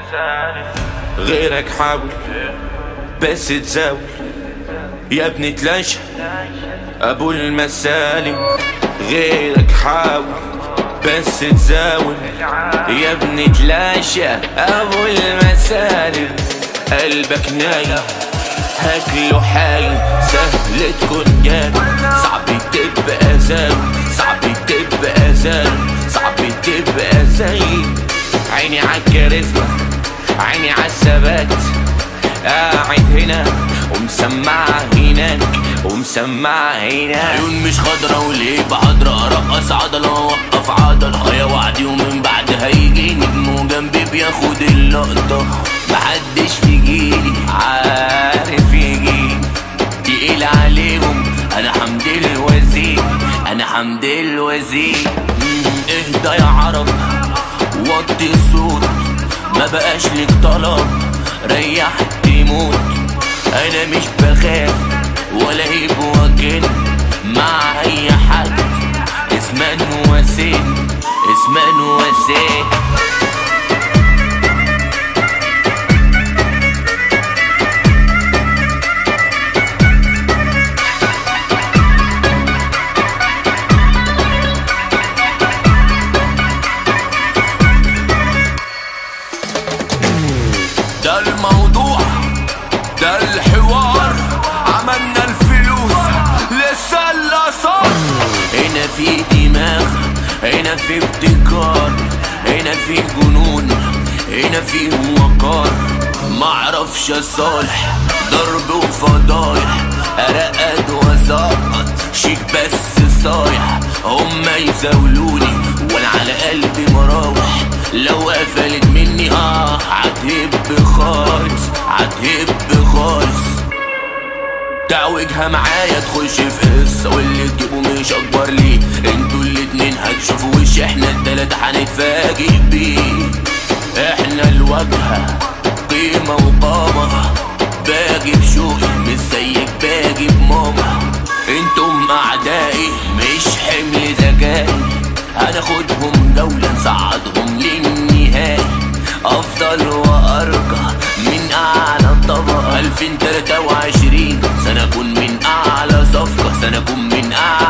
غيرك حاول بس تزاول يا ابني تلاشى ابو المسالم غيرك حاول بس تزاول يا ابني تلاشى ابو المسالم قلبك نايم هاكله حايم سهل تكون جاي صعب تبقى زي صعب تبقى زي صعب تبقى زي عيني عالكاريزما عيني عالثبات قاعد هنا ومسمع هناك ومسمع هناك عيون مش خضرا وليه بحضرة ارقص عضلة اوقف عضلة يا وعدي ومن بعد هيجي نجم جنبي بياخد اللقطة محدش في جيلي عارف يجي تقيل عليهم انا حمد الوزير انا حمد الوزير مم، اهدى يا عرب وطي الصوت ما بقاش لك طلب ريح تموت انا مش بخاف ولا هيب وكن مع اي حد اسمان وسين اسمان وسين ده الموضوع ده الحوار عملنا الفلوس لسه اللي صار هنا في دماغ هنا في ابتكار هنا في جنون هنا في وقار معرفش يا صالح ضرب وفضايح ارقد واسقط شيك بس صايح هما يزاولوني وانا على قلبي مراوح لو قفلت مني اه هتهب خالص هتهب خالص تعوجها معايا تخش في قصة واللي تجيبه مش اكبر ليه انتوا الاتنين هتشوفوا وش احنا التلاتة هنتفاجئ بيه احنا الواجهة قيمة وقامة باجي بشوقي مش زيك باجي بماما انتم اعدائي مش حمل ذكائي هناخدهم جولة نصعدهم للنهائي افضل وارقى من اعلى طبقة 2023 سنكون من اعلى صفقة سنكون من اعلى